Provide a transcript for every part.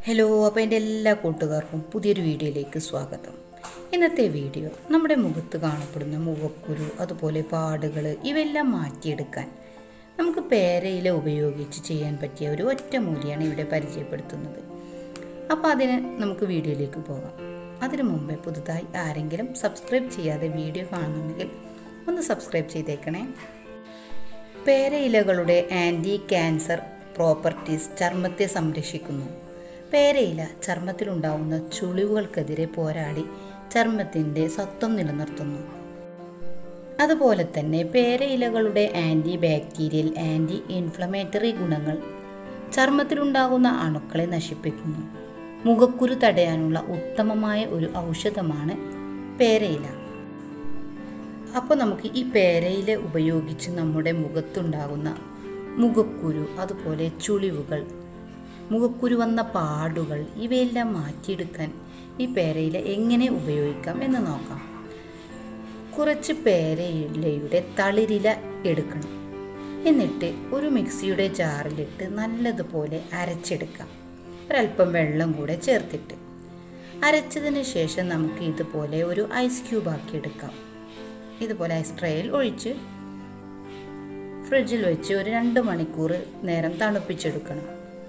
hello അപ്പോൾ എൻ്റെ എല്ലാ കൂട്ടുകാർക്കും പുതിയൊരു വീഡിയോയിലേക്ക് സ്വാഗതം ഇന്നത്തെ വീഡിയോ നമ്മുടെ മുഖത്ത് കാണപ്പെടുന്ന മുഖക്കുരു അതുപോലെ പാടുകൾ ഇവയെല്ലാം മാറ്റിയെടുക്കാൻ നമുക്ക് പേരയില ഉപയോഗിച്ച് ചെയ്യാൻ പറ്റിയ ഒരു ഒറ്റമൂലിയാണ് ഇവിടെ പരിചയപ്പെടുത്തുന്നത് അപ്പോൾ അതിന് നമുക്ക് വീഡിയോയിലേക്ക് പോകാം അതിനു മുമ്പേ പുതുതായി ആരെങ്കിലും സബ്സ്ക്രൈബ് ചെയ്യാതെ വീഡിയോ കാണുന്നുണ്ടെങ്കിൽ ഒന്ന് സബ്സ്ക്രൈബ് ചെയ്തേക്കണേ പേരയിലകളുടെ ആൻറ്റി ക്യാൻസർ പ്രോപ്പർട്ടീസ് ചർമ്മത്തെ സംരക്ഷിക്കുന്നു പേരയില ചർമ്മത്തിലുണ്ടാവുന്ന ചുളിവുകൾക്കെതിരെ പോരാടി ചർമ്മത്തിൻ്റെ സത്വം നിലനിർത്തുന്നു അതുപോലെ തന്നെ പേരയിലകളുടെ ആൻറ്റി ബാക്ടീരിയൽ ആൻറ്റി ഇൻഫ്ലമേറ്ററി ഗുണങ്ങൾ ചർമ്മത്തിലുണ്ടാകുന്ന അണുക്കളെ നശിപ്പിക്കുന്നു മുഖക്കുരു തടയാനുള്ള ഉത്തമമായ ഒരു ഔഷധമാണ് പേരയില അപ്പോൾ നമുക്ക് ഈ പേരയില ഉപയോഗിച്ച് നമ്മുടെ മുഖത്തുണ്ടാകുന്ന മുഖക്കുരു അതുപോലെ ചുളിവുകൾ മുഖക്കുരു വന്ന പാടുകൾ ഇവയെല്ലാം മാറ്റിയെടുക്കാൻ ഈ പേരയില എങ്ങനെ ഉപയോഗിക്കാം എന്ന് നോക്കാം കുറച്ച് പേരയിലയുടെ തളിരില എടുക്കണം എന്നിട്ട് ഒരു മിക്സിയുടെ ജാറിലിട്ട് നല്ലതുപോലെ അരച്ചെടുക്കാം ഒരല്പം വെള്ളം കൂടെ ചേർത്തിട്ട് അരച്ചതിന് ശേഷം നമുക്ക് ഇതുപോലെ ഒരു ഐസ് ക്യൂബ് ആക്കി എടുക്കാം ഇതുപോലെ ഐസ് ട്രേയിൽ ഒഴിച്ച് ഫ്രിഡ്ജിൽ വെച്ച് ഒരു രണ്ട് മണിക്കൂർ നേരം തണുപ്പിച്ചെടുക്കണം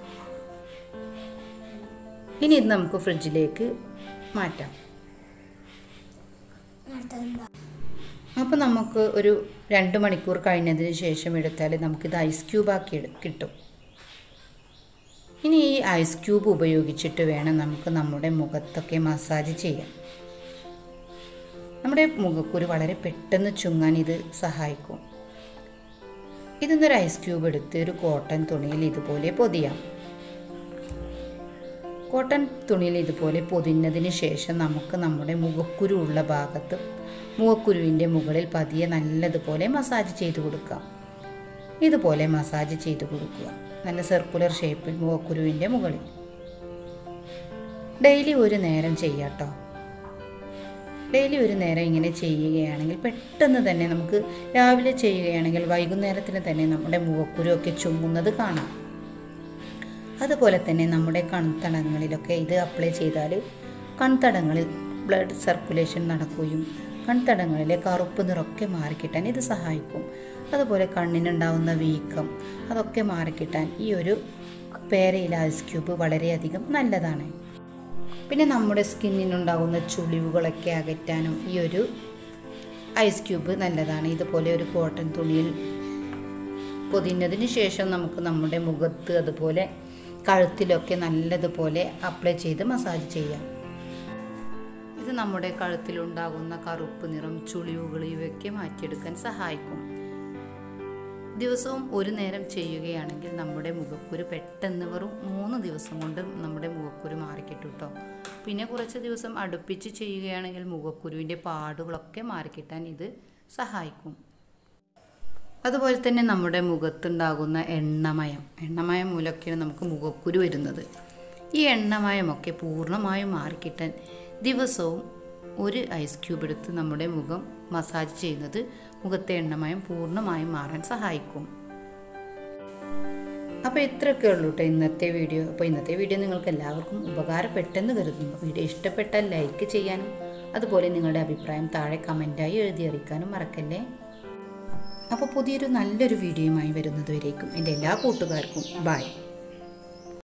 ഇനി ഇത് നമുക്ക് ഫ്രിഡ്ജിലേക്ക് മാറ്റാം അപ്പോൾ നമുക്ക് ഒരു രണ്ട് മണിക്കൂർ കഴിഞ്ഞതിന് ശേഷം എടുത്താൽ നമുക്കിത് ഐസ് ക്യൂബാക്കി എടു കിട്ടും ഇനി ഈ ഐസ് ക്യൂബ് ഉപയോഗിച്ചിട്ട് വേണം നമുക്ക് നമ്മുടെ മുഖത്തൊക്കെ മസാജ് ചെയ്യാൻ നമ്മുടെ മുഖക്കുരു വളരെ പെട്ടെന്ന് ചുങ്ങാൻ ഇത് സഹായിക്കും ഇതിന്നൊരു ഐസ് ക്യൂബ് എടുത്ത് ഒരു കോട്ടൺ തുണിയിൽ ഇതുപോലെ പൊതിയാം കോട്ടൺ തുണിയിൽ ഇതുപോലെ പൊതിഞ്ഞതിന് ശേഷം നമുക്ക് നമ്മുടെ മുഖക്കുരു ഉള്ള ഭാഗത്ത് മുഖക്കുരുവിൻ്റെ മുകളിൽ പതിയെ നല്ലതുപോലെ മസാജ് ചെയ്ത് കൊടുക്കാം ഇതുപോലെ മസാജ് ചെയ്ത് കൊടുക്കുക നല്ല സർക്കുലർ ഷേപ്പിൽ മുഖക്കുരുവിൻ്റെ മുകളിൽ ഡെയിലി ഒരു നേരം ചെയ്യാട്ടോ ഡെയിലി ഒരു നേരം ഇങ്ങനെ ചെയ്യുകയാണെങ്കിൽ പെട്ടെന്ന് തന്നെ നമുക്ക് രാവിലെ ചെയ്യുകയാണെങ്കിൽ വൈകുന്നേരത്തിന് തന്നെ നമ്മുടെ മുഖക്കുരുവൊക്കെ ചുങ്ങുന്നത് കാണാം അതുപോലെ തന്നെ നമ്മുടെ കൺതടങ്ങളിലൊക്കെ ഇത് അപ്ലൈ ചെയ്താൽ കൺതടങ്ങളിൽ ബ്ലഡ് സർക്കുലേഷൻ നടക്കുകയും കൺതടങ്ങളിലെ കറുപ്പ് നിറമൊക്കെ മാറിക്കിട്ടാൻ ഇത് സഹായിക്കും അതുപോലെ കണ്ണിനുണ്ടാവുന്ന വീക്കം അതൊക്കെ മാറിക്കിട്ടാൻ ഈ ഒരു പേരയില ഐസ് ക്യൂബ് വളരെയധികം നല്ലതാണ് പിന്നെ നമ്മുടെ സ്കിന്നിനുണ്ടാകുന്ന ചുളിവുകളൊക്കെ അകറ്റാനും ഈ ഒരു ഐസ് ക്യൂബ് നല്ലതാണ് ഇതുപോലെ ഒരു കോട്ടൺ തുണിയിൽ പൊതിഞ്ഞതിന് ശേഷം നമുക്ക് നമ്മുടെ മുഖത്ത് അതുപോലെ കഴുത്തിലൊക്കെ നല്ലതുപോലെ അപ്ലൈ ചെയ്ത് മസാജ് ചെയ്യാം ഇത് നമ്മുടെ കഴുത്തിലുണ്ടാകുന്ന കറുപ്പ് നിറം ചുളിവുകൾ ഇവയൊക്കെ മാറ്റിയെടുക്കാൻ സഹായിക്കും ദിവസവും ഒരു നേരം ചെയ്യുകയാണെങ്കിൽ നമ്മുടെ മുഖക്കുരു പെട്ടെന്ന് വെറും മൂന്ന് ദിവസം കൊണ്ട് നമ്മുടെ മുഖക്കുരു മാറിക്കിട്ടും കേട്ടോ പിന്നെ കുറച്ച് ദിവസം അടുപ്പിച്ച് ചെയ്യുകയാണെങ്കിൽ മുഖക്കുരുവിൻ്റെ പാടുകളൊക്കെ മാറിക്കിട്ടാൻ ഇത് സഹായിക്കും അതുപോലെ തന്നെ നമ്മുടെ മുഖത്തുണ്ടാകുന്ന എണ്ണമയം എണ്ണമയം മൂലമൊക്കെയാണ് നമുക്ക് മുഖക്കുരു വരുന്നത് ഈ എണ്ണമയമൊക്കെ പൂർണ്ണമായും മാറിക്കിട്ടാൻ ദിവസവും ഒരു ഐസ് ക്യൂബ് എടുത്ത് നമ്മുടെ മുഖം മസാജ് ചെയ്യുന്നത് മുഖത്തെ എണ്ണമയം പൂർണ്ണമായും മാറാൻ സഹായിക്കും അപ്പോൾ ഇത്രയൊക്കെ ഉള്ളൂ കേട്ടോ ഇന്നത്തെ വീഡിയോ അപ്പോൾ ഇന്നത്തെ വീഡിയോ നിങ്ങൾക്ക് എല്ലാവർക്കും ഉപകാരപ്പെട്ടെന്ന് കരുതുന്നു വീഡിയോ ഇഷ്ടപ്പെട്ടാൽ ലൈക്ക് ചെയ്യാനും അതുപോലെ നിങ്ങളുടെ അഭിപ്രായം താഴെ കമൻറ്റായി എഴുതി അറിയിക്കാനും മറക്കല്ലേ അപ്പോൾ പുതിയൊരു നല്ലൊരു വീഡിയോയുമായി വരുന്നതുവരേക്കും എൻ്റെ എല്ലാ കൂട്ടുകാർക്കും ബൈ